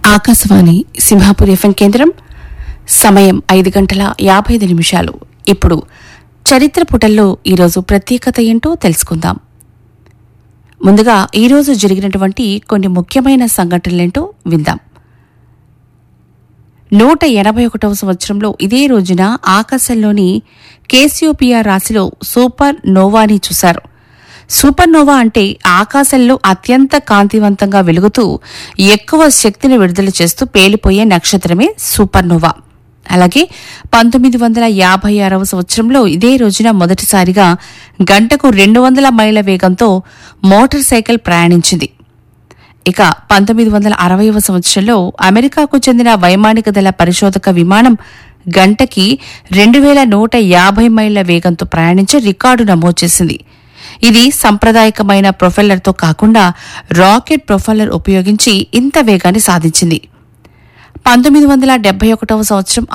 Akashvani Simhapur FM కేంద్రం సమయం ఐదు గంటల యాభై ఐదు నిమిషాలు ఇప్పుడు చరిత్ర పుటల్లో ఈరోజు ప్రత్యేకత ఏంటో తెలుసుకుందాం ముందుగా ఈరోజు జరిగినటువంటి కొన్ని ముఖ్యమైన సంఘటనలేంటో విందాం నూట ఎనభై ఒకటవ సంవత్సరంలో ఇదే రోజున ఆకాశంలోని కేసియోపియా రాశిలో సూపర్ నోవాని చూశారు సూపర్ నోవా అంటే ఆకాశంలో అత్యంత కాంతివంతంగా వెలుగుతూ ఎక్కువ శక్తిని విడుదల చేస్తూ పేలిపోయే నక్షత్రమే సూపర్ నోవా అలాగే పంతొమ్మిది వందల యాభై ఆరవ సంవత్సరంలో ఇదే రోజున మొదటిసారిగా గంటకు రెండు వందల మైళ్ళ వేగంతో మోటార్ సైకిల్ ప్రయాణించింది ఇక పంతొమ్మిది వందల అరవైవ సంవత్సరంలో అమెరికాకు చెందిన వైమానిక దళ పరిశోధక విమానం గంటకి రెండు వేల నూట యాభై మైళ్ల వేగంతో ప్రయాణించి రికార్డు నమోదు చేసింది ఇది సంప్రదాయకమైన ప్రొఫెల్లర్తో కాకుండా రాకెట్ ప్రొఫెల్లర్ ఉపయోగించి ఇంత వేగాన్ని సాధించింది పంతొమ్మిది వందల డెబ్బై ఒకటవ సంవత్సరం